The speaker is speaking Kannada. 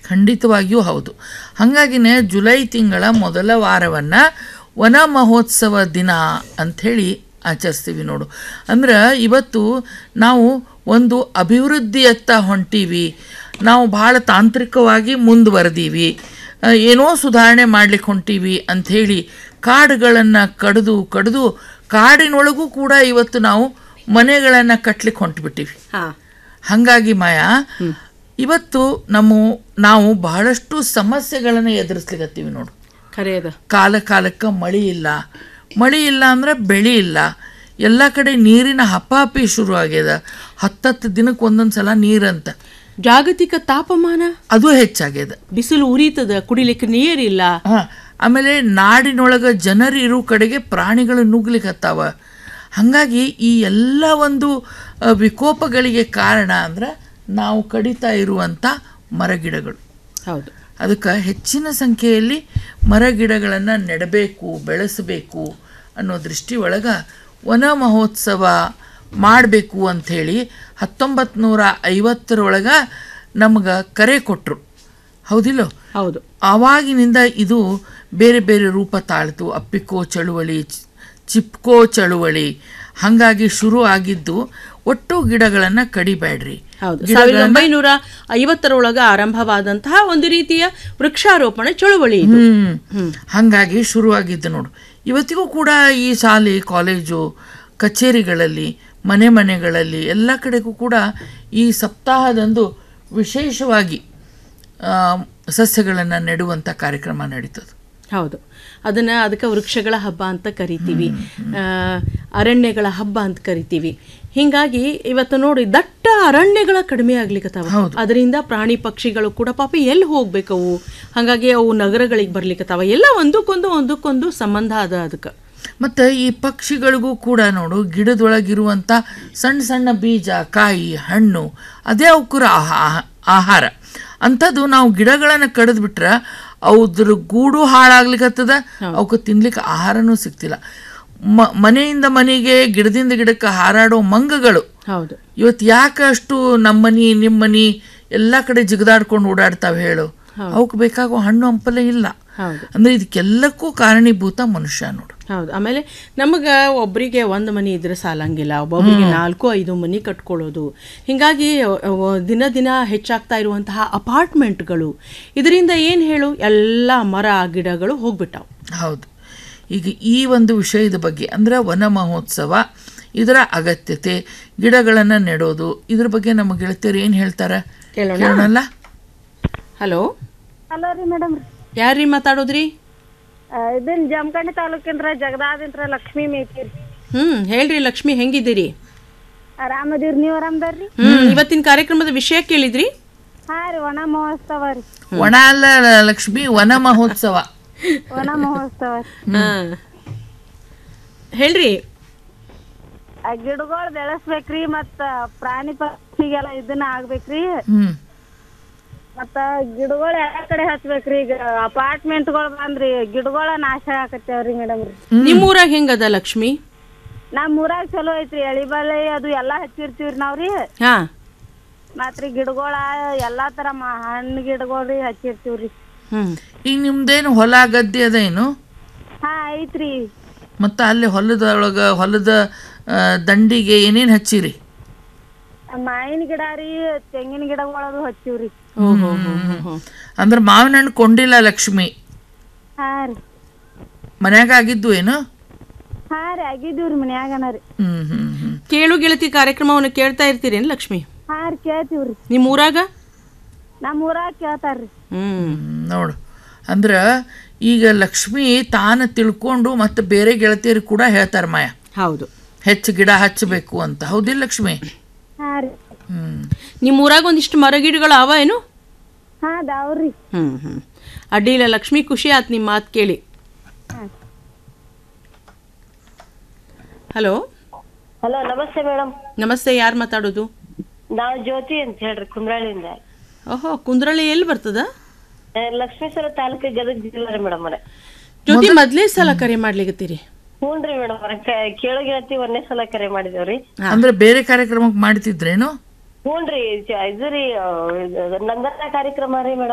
ಖಂಡಿತವಾಗಿಯೂ ಹೌದು ಹಾಗಾಗಿನೇ ಜುಲೈ ತಿಂಗಳ ಮೊದಲ ವಾರವನ್ನು ವನ ಮಹೋತ್ಸವ ದಿನ ಅಂಥೇಳಿ ಆಚರಿಸ್ತೀವಿ ನೋಡು ಅಂದ್ರೆ ಇವತ್ತು ನಾವು ಒಂದು ಅಭಿವೃದ್ಧಿಯತ್ತ ಹೊಂಟೀವಿ ನಾವು ಭಾಳ ತಾಂತ್ರಿಕವಾಗಿ ಮುಂದುವರೆದೀವಿ ಆ, ಏನೋ ಸುಧಾರಣೆ ಮಾಡ್ಲಿಕ್ಕೆ ಹೊಂಟೀವಿ ಅಂಥೇಳಿ ಕಾಡುಗಳನ್ನು ಕಡಿದು ಕಡಿದು ಕಾಡಿನೊಳಗೂ ಕೂಡ ಇವತ್ತು ನಾವು ಮನೆಗಳನ್ನು ಕಟ್ಲಿಕ್ಕೆ ಹೊಂಟ್ಬಿಟ್ಟಿವಿ ಹಾ ಹಾಗಾಗಿ ಮಾಯಾ ಇವತ್ತು ನಮ್ಮ ನಾವು ಬಹಳಷ್ಟು ಸಮಸ್ಯೆಗಳನ್ನು ಎದುರಿಸ್ಲಿಕತ್ತೀವಿ ನೋಡು ಖರೆ ಅದ ಕಾಲ ಕಾಲಕ್ಕೆ ಮಳಿ ಇಲ್ಲ ಮಳಿ ಇಲ್ಲ ಅಂದ್ರೆ ಬೆಳೆ ಇಲ್ಲ ಎಲ್ಲ ಕಡೆ ನೀರಿನ ಹಪಾಪಿ ಶುರು ಆಗ್ಯದ ಹತ್ತತ್ತು ದಿನಕ್ಕೆ ಒಂದೊಂದು ಸಲ ನೀರಂತ ಜಾಗತಿಕ ತಾಪಮಾನ ಅದು ಹೆಚ್ಚಾಗ್ಯದ ಬಿಸಿಲು ಉರಿತದ ಕುಡಿಲಿಕ್ಕೆ ನೀರಿಲ್ಲ ಹಾ ಆಮೇಲೆ ನಾಡಿನೊಳಗೆ ಜನರು ಇರೋ ಕಡೆಗೆ ಪ್ರಾಣಿಗಳು ನುಗ್ಲಿಕತ್ತಾವ ಹಾಗಾಗಿ ಈ ಎಲ್ಲ ಒಂದು ಆ, ವಿಕೋಪಗಳಿಗೆ ಕಾರಣ ಅಂದ್ರೆ ನಾವು ಕಡಿತಾ ಇರುವಂಥ ಮರಗಿಡಗಳು ಹೌದು ಅದಕ್ಕೆ ಹೆಚ್ಚಿನ ಸಂಖ್ಯೆಯಲ್ಲಿ ಮರಗಿಡಗಳನ್ನು ನೆಡಬೇಕು ಬೆಳೆಸಬೇಕು ಅನ್ನೋ ದೃಷ್ಟಿ ಒಳಗೆ ವನ ಮಹೋತ್ಸವ ಮಾಡಬೇಕು ಅಂಥೇಳಿ ಹತ್ತೊಂಬತ್ತು ನೂರ ಐವತ್ತರೊಳಗೆ ನಮ್ಗೆ ಕರೆ ಕೊಟ್ಟರು ಹೌದಿಲ್ಲೋ ಹೌದು ಆವಾಗಿನಿಂದ ಇದು ಬೇರೆ ಬೇರೆ ರೂಪ ತಾಳ್ತು ಅಪ್ಪಿಕೋ ಚಳುವಳಿ ಚಿ- ಚಿಪ್ಕೋ ಚಳುವಳಿ ಹಾಗಾಗಿ ಶುರು ಆಗಿದ್ದು ಒಟ್ಟು ಗಿಡಗಳನ್ನು ಕಡಿಬೇಡ್ರಿ ಹೌದು ಸಾವಿರದ ಒಂಬೈನೂರ ಐವತ್ತರೊಳಗ ಆರಂಭವಾದಂತಹ ಒಂದು ರೀತಿಯ ವೃಕ್ಷಾರೋಪಣ ಚಳುವಳಿ ಇದು ಹ್ಮ್ ಹಾಗಾಗಿ ಶುರುವಾಗಿದ್ದು ನೋಡು ಇವತ್ತಿಗೂ ಕೂಡ ಈ ಶಾಲೆ ಕಾಲೇಜು ಕಚೇರಿಗಳಲ್ಲಿ ಮನೆ ಮನೆಗಳಲ್ಲಿ ಎಲ್ಲ ಕಡೆಗೂ ಕೂಡ ಈ ಸಪ್ತಾಹದಂದು ವಿಶೇಷವಾಗಿ ಸಸ್ಯಗಳನ್ನು ನೆಡುವಂಥ ಕಾರ್ಯಕ್ರಮ ನಡೀತದೆ ಹೌದು ಅದನ್ನ ಅದಕ್ಕೆ ವೃಕ್ಷಗಳ ಹಬ್ಬ ಅಂತ ಕರಿತೀವಿ ಆ, ಅರಣ್ಯಗಳ ಹಬ್ಬ ಅಂತ ಕರಿತೀವಿ ಹಿಂಗಾಗಿ ಇವತ್ತು ನೋಡಿ ದಟ್ಟ ಅರಣ್ಯಗಳ ಕಡಿಮೆ ಆಗ್ಲಿಕ್ಕತ್ತಾವ ಅದರಿಂದ ಪ್ರಾಣಿ ಪಕ್ಷಿಗಳು ಕೂಡ ಪಾಪ ಎಲ್ಲಿ ಹೋಗ್ಬೇಕವು ಹಾಗಾಗಿ ಅವು ನಗರಗಳಿಗೆ ಬರ್ಲಿಕ್ಕತ್ತಾವ ಎಲ್ಲ ಒಂದಕ್ಕೊಂದು ಒಂದಕ್ಕೊಂದು ಸಂಬಂಧ ಅದ ಅದಕ್ಕೆ ಮತ್ತು ಈ ಪಕ್ಷಿಗಳಿಗೂ ಕೂಡ ನೋಡು ಗಿಡದೊಳಗಿರುವಂಥ ಸಣ್ಣ ಸಣ್ಣ ಬೀಜ ಕಾಯಿ ಹಣ್ಣು ಅದೇ ಅವಕ್ಕರ ಆಹಾರ ಅಂಥದ್ದು ನಾವು ಗಿಡಗಳನ್ನು ಕಡಿದು ಬಿಟ್ರೆ ಅವ್ದ್ರ ಗೂಡು ಹಾಳಾಗ್ಲಿಕ್ಕತ್ತದ ಅವಕ್ಕೆ ತಿನ್ಲಿಕ್ಕೆ ಆಹಾರನೂ ಸಿಗ್ತಿಲ್ಲ ಮ ಮನೆಯಿಂದ ಮನೆಗೆ ಗಿಡದಿಂದ ಗಿಡಕ್ಕೆ ಹಾರಾಡೋ ಮಂಗಗಳು ಹೌದು ಇವತ್ತು ಯಾಕೆ ಅಷ್ಟು ನಮ್ಮನಿ ನಿಮ್ಮನಿ ಎಲ್ಲ ಕಡೆ ಜಿಗದಾಡ್ಕೊಂಡು ಓಡಾಡ್ತಾವೆ ಹೇಳು ಅವಕ್ಕೆ ಬೇಕಾಗೋ ಹಣ್ಣು ಹಂಪಲೆ ಇಲ್ಲ ಹೌದು ಅಂದ್ರೆ ಇದಕ್ಕೆಲ್ಲಕ್ಕೂ ಕಾರಣೀಭೂತ ಮನುಷ್ಯ ನೋಡು ಹೌದು ಆಮೇಲೆ ನಮಗೆ ಒಬ್ಬರಿಗೆ ಒಂದು ಮನೆ ಇದ್ರೆ ಸಾಲಂಗಿಲ್ಲ ಒಬ್ಬೊಬ್ಬರಿಗೆ ನಾಲ್ಕು ಐದು ಮನೆ ಕಟ್ಕೊಳ್ಳೋದು ಹಿಂಗಾಗಿ ಅ- ಅವ- ದಿನ ದಿನ ಹೆಚ್ಚಾಗ್ತಾ ಇರುವಂತಹ ಅಪಾರ್ಟ್ಮೆಂಟ್ಗಳು ಇದರಿಂದ ಏನು ಹೇಳು ಎಲ್ಲ ಮರ ಗಿಡಗಳು ಹೋಗ್ಬಿಟ್ಟಾವು ಹೌದು ಈಗ ಈ ಒಂದು ವಿಷಯದ ಬಗ್ಗೆ ಅಂದ್ರೆ ವನ ಮಹೋತ್ಸವ ಇದರ ಅಗತ್ಯತೆ ಗಿಡಗಳನ್ನು ನೆಡೋದು ಇದ್ರ ಬಗ್ಗೆ ನಮ್ಮ ಗೆಳತಿಯರು ಏನು ಹೇಳ್ತಾರೆ ಕೇಳೋಣ ಕೇಳೋಣಲ್ಲ ಹಲೋ ಹಲೋ ರೀ ಮೇಡಮ್ ಯಾರ್ರೀ ಮಾತಾಡೋದ್ರಿ ಇದನ್ ಜಮಖಂಡಿ ತಾಲೂಕಿಂದ್ರ ಜಗದಾದಿಂತ್ರ ಲಕ್ಷ್ಮೀ ಮೇಕಿ ಹ್ಮ್ ಹೇಳ್ರಿ ಲಕ್ಷ್ಮಿ ಹೆಂಗಿದ್ದೀರಿ ಆರಾಮದಿರಿ ನೀವ್ ಆರಾಮದಾರ್ರಿ ಹ್ಮ್ ಇವತ್ತಿನ ಕಾರ್ಯಕ್ರಮದ ವಿಷಯ ಕೇಳಿದ್ರಿ ಹಾ ರೀ ವನ ಮಹೋತ್ಸವ ರೀ ಒಣ ಅಲ್ಲ ಲಕ್ಷ್ಮಿ ವನ ಮಹೋತ್ಸವ ವನ ಮಹೋತ್ಸವ ರೀ ಹಾ ಹೇಳ್ರಿ ಆ ಗಿಡಗಳು ಬೆಳೆಸ್ಬೇಕ್ರಿ ಮತ್ತ ಪ್ರಾಣಿ ಪಕ್ಷಿಗೆಲ್ಲ ಇದನ್ನ ಆಗ್ಬೇಕ್ರಿ ಹ್ಮ್ ಮತ್ತ ಗಿಡಗಳು ಎಲ್ಲಾ ಕಡೆ ಹಚ್ಬೇಕ್ರಿ ಈಗ ಅಪಾರ್ಟ್ಮೆಂಟ್ಗಳು ಬಂದ್ರಿ ಗಿಡಗಳ ನಾಶ ಆಕತ್ತೇವ್ರಿ ಮೇಡಮ್ ರೀ ನಿಮ್ಮೂರಾಗ ಹೆಂಗದ ಲಕ್ಷ್ಮಿ ನಮ್ ಊರಾಗ ಚಲೋ ಐತ್ರಿ ಎಳಿಬಾಳೆ ಅದು ಎಲ್ಲಾ ಹಚ್ಚಿರ್ತೀವ್ರಿ ನಾವ್ರಿ ಹಾ ಮತ್ರಿ ಗಿಡಗಳ ಎಲ್ಲಾ ತರ ಮ- ಹಣ್ಣು ಗಿಡಗಳ್ರಿ ಹಚ್ಚಿರ್ತೀವ್ರಿ ಹ್ಮ್ ಈಗ ನಿಮ್ದೇನು ಹೊಲ ಗದ್ದೆ ಅದೇನು ಹಾ ಐತ್ರಿ ಮತ್ತು ಅಲ್ಲಿ ಹೊಲದೊಳಗ ಹೊಲದ ಆ, ದಂಡಿಗೆ ಏನೇನು ಹಚ್ಚಿರಿ ಮಾವಿನ ಗಿಡ ರೀ ತೆಂಗಿನ ಗಿಡಗಳದು ಹಚ್ಚಿವ್ರಿ ಓಹೋ ಹೋ ಹೋ ಹೋ ಅಂದ್ರೆ ಮಾವಿನ ಹಣ್ಣು ಕೊಂಡಿಲ್ಲ ಲಕ್ಷ್ಮಿ ಹಾ ರೀ ಮನ್ಯಾಗ ಆಗಿದ್ದು ಏನು ಹಾ ರೀ ಆಗಿದ್ದೀವ್ರಿ ಮನ್ಯಾಗನ ರೀ ಹ್ಮ್ ಹ್ಮ್ ಹ್ಮ್ ಕೇಳು ಗೆಳತಿ ಕಾರ್ಯಕ್ರಮವನ್ನು ಕೇಳ್ತಾ ಇರ್ತೀರೇನು ಲಕ್ಷ್ಮಿ ಹಾ ರೀ ಕೇಳ್ತೀವ್ರಿ ನಿಮ್ಮ ಊರಾಗ ನಮ್ಮ ಊರಾಗ ಕೇಳ್ತಾರ್ರಿ ಹ್ಮ್ ಹ್ಮ್, ನೋಡು ಅಂದ್ರೆ ಈಗ ಲಕ್ಷ್ಮಿ ತಾನು ತಿಳ್ಕೊಂಡು ಮತ್ತು ಬೇರೆ ಗೆಳತಿಯರಿಗೆ ಕೂಡ ಹೇಳ್ತಾರೆ ಮಾಯ ಹೌದು ಹೆಚ್ಚು ಗಿಡ ಹಚ್ಚಬೇಕು ಅಂತ ಹೌದಿಲ್ಲ ಲಕ್ಷ್ಮಿ ಹಾ ರೀ ಹ್ಮ್ ನಿಮ್ಮ ಊರಾಗ ಒಂದಿಷ್ಟು ಮರಗಿಡಗಳು ಅವ ಏನು ಹಾ ಅದಾವ್ರಿ ಹ್ಮ್ ಹ್ಮ್ ಅಡ್ಡಿಲ್ಲ ಲಕ್ಷ್ಮಿ ಖುಷಿ ಆತ್ ನಿಮ್ಮ ಮಾತು ಕೇಳಿ ಹಲೋ ಹಲೋ ನಮಸ್ತೆ ಮೇಡಮ್ ನಮಸ್ತೆ ಯಾರು ಮಾತಾಡೋದು ನಾವು ಜ್ಯೋತಿ ಅಂತ ಹೇಳ್ರಿ ಕುಂದ್ರಾಳಿಂದ ಓಹೋ ಕುಂದ್ರಳ್ಳಿ ಎಲ್ಲಿ ಬರ್ತದ ಆ, ಲಕ್ಷ್ಮೀಶ್ವರ ತಾಲೂಕು ಗದಗ ಜಿಲ್ಲೆ ರೀ ಮೇಡಮ್ ಅವ್ರೆ ಜ್ಯೋತಿ ಮೊದ್ಲೇ ಸಲ ಕರೆ ಮಾಡ್ಲಿಕತ್ತೀರಿ ಹ್ಞೂನ್ರಿ ಮೇಡಮ್ ಅವ್ರೆ ಕೇಳೋ ಗೆಳತಿ ಒಂದೇ ಸಲ ಕರೆ ಮಾಡಿದೇವ್ರಿ ಅಂದ್ರೆ ಬೇರೆ ಕಾರ್ಯಕ್ರಮಕ್ಕೆ ಮಾಡ್ತಿದ್ರೇನು ಹ್ಞೂನ್ರಿ ಚ- ಇದು ರೀ ಆ, ಇದು ನಂದನ ಕಾರ್ಯಕ್ರಮ ರೀ ಮೇಡಮ್